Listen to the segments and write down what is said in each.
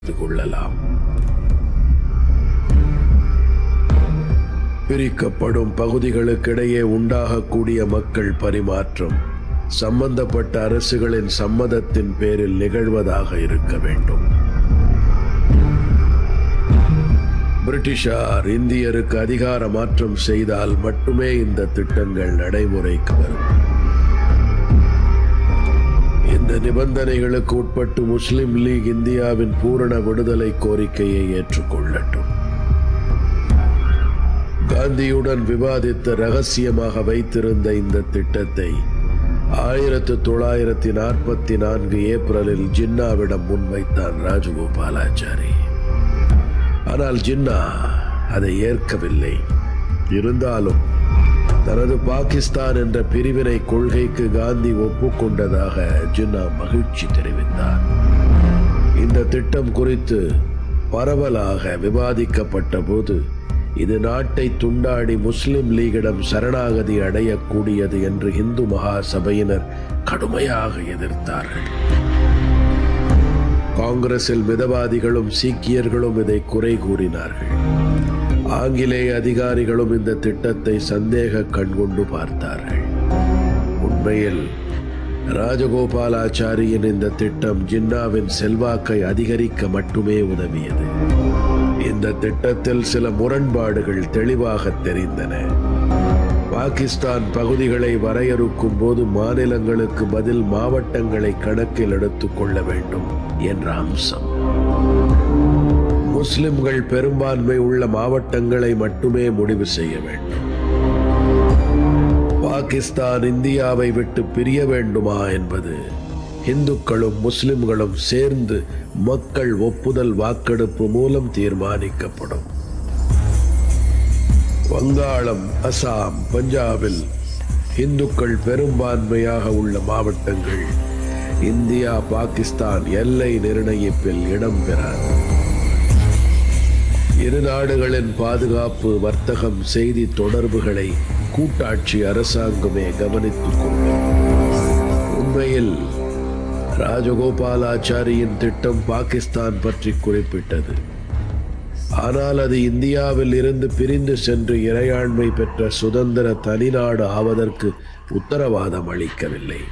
செய்து கொள்ளலாம் பிரிக்கப்படும் பகுதிகளுக்கிடையே உண்டாகக்கூடிய மக்கள் பரிமாற்றம் சம்பந்தப்பட்ட அரசுகளின் சம்மதத்தின் பேரில் நிகழ்வதாக இருக்க வேண்டும் பிரிட்டிஷார் இந்தியருக்கு அதிகார மாற்றம் செய்தால் மட்டுமே இந்த திட்டங்கள் நடைமுறைக்கு வரும் இந்த நிபந்தனைகளுக்கு உட்பட்டு முஸ்லிம் லீக் இந்தியாவின் பூரண விடுதலை கோரிக்கையை ஏற்றுக்கொள்ளட்டும் காந்தியுடன் விவாதித்து ரகசியமாக வைத்திருந்த இந்த திட்டத்தை ஆயிரத்து தொள்ளாயிரத்தி நாற்பத்தி நான்கு ஏப்ரலில் ஜின்னாவிடம் முன்வைத்தான் ராஜகோபாலாச்சாரி ஆனால் ஜின்னா அதை ஏற்கவில்லை இருந்தாலும் தனது பாகிஸ்தான் என்ற பிரிவினை கொள்கைக்கு காந்தி ஒப்புக்கொண்டதாக ஜின்னா மகிழ்ச்சி தெரிவித்தார் இந்த திட்டம் குறித்து பரவலாக விவாதிக்கப்பட்ட போது இது நாட்டை துண்டாடி முஸ்லிம் லீகிடம் சரணாகதி அடையக்கூடியது என்று இந்து மகா சபையினர் கடுமையாக எதிர்த்தார்கள் காங்கிரஸில் மிதவாதிகளும் சீக்கியர்களும் இதை குறை கூறினார்கள் ஆங்கிலேய அதிகாரிகளும் இந்த திட்டத்தை சந்தேக கண்கொண்டு பார்த்தார்கள் உண்மையில் ராஜகோபாலாச்சாரியின் இந்த திட்டம் ஜின்னாவின் செல்வாக்கை அதிகரிக்க மட்டுமே உதவியது இந்த திட்டத்தில் சில முரண்பாடுகள் தெளிவாக தெரிந்தன பாகிஸ்தான் பகுதிகளை வரையறுக்கும் போது மாநிலங்களுக்கு பதில் மாவட்டங்களை கணக்கில் எடுத்துக் கொள்ள வேண்டும் என்ற அம்சம் முஸ்லிம்கள் பெரும்பான்மை உள்ள மாவட்டங்களை மட்டுமே முடிவு செய்ய வேண்டும் பாகிஸ்தான் இந்தியாவை விட்டு பிரிய வேண்டுமா என்பது இந்துக்களும் முஸ்லிம்களும் சேர்ந்து மக்கள் ஒப்புதல் வாக்கெடுப்பு மூலம் தீர்மானிக்கப்படும் வங்காளம் அசாம் பஞ்சாபில் இந்துக்கள் பெரும்பான்மையாக உள்ள மாவட்டங்கள் இந்தியா பாகிஸ்தான் எல்லை நிர்ணயிப்பில் இடம்பெறாது இரு நாடுகளின் பாதுகாப்பு வர்த்தகம் செய்தி தொடர்புகளை கூட்டாட்சி அரசாங்கமே கவனித்துக் கொள்ளும் உண்மையில் ராஜகோபாலாச்சாரியின் திட்டம் பாகிஸ்தான் பற்றி குறிப்பிட்டது ஆனால் அது இந்தியாவில் இருந்து பிரிந்து சென்று இறையாண்மை பெற்ற சுதந்திர தனிநாடு ஆவதற்கு உத்தரவாதம் அளிக்கவில்லை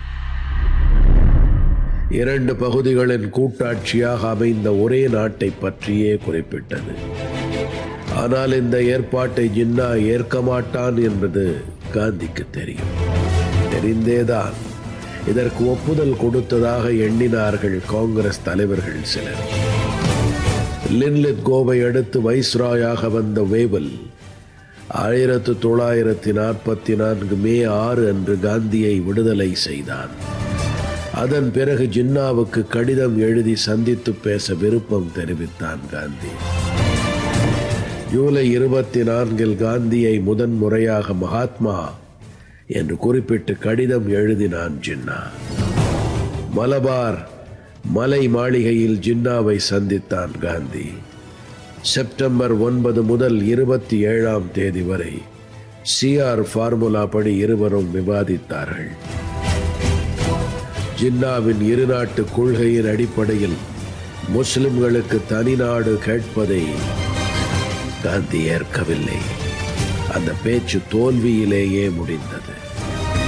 இரண்டு பகுதிகளின் கூட்டாட்சியாக அமைந்த ஒரே நாட்டை பற்றியே குறிப்பிட்டது ஆனால் இந்த ஏற்பாட்டை ஜின்னா ஏற்க மாட்டான் என்பது காந்திக்கு தெரியும் தெரிந்தேதான் இதற்கு ஒப்புதல் கொடுத்ததாக எண்ணினார்கள் காங்கிரஸ் தலைவர்கள் சிலர் லின்லித் கோவை அடுத்து வைஸ்ராயாக வந்த வேவல் ஆயிரத்து தொள்ளாயிரத்தி நாற்பத்தி நான்கு மே ஆறு அன்று காந்தியை விடுதலை செய்தான் அதன் பிறகு ஜின்னாவுக்கு கடிதம் எழுதி சந்தித்து பேச விருப்பம் தெரிவித்தான் காந்தி ஜூலை இருபத்தி நான்கில் காந்தியை முதன் முறையாக மகாத்மா என்று குறிப்பிட்டு கடிதம் எழுதினான் ஜின்னா மலபார் மலை மாளிகையில் ஜின்னாவை சந்தித்தான் காந்தி செப்டம்பர் ஒன்பது முதல் இருபத்தி ஏழாம் தேதி வரை சிஆர் ஃபார்முலா படி இருவரும் விவாதித்தார்கள் ஜின்னாவின் இருநாட்டு கொள்கையின் அடிப்படையில் முஸ்லிம்களுக்கு தனிநாடு கேட்பதை காந்தி ஏற்கவில்லை அந்த பேச்சு தோல்வியிலேயே முடிந்தது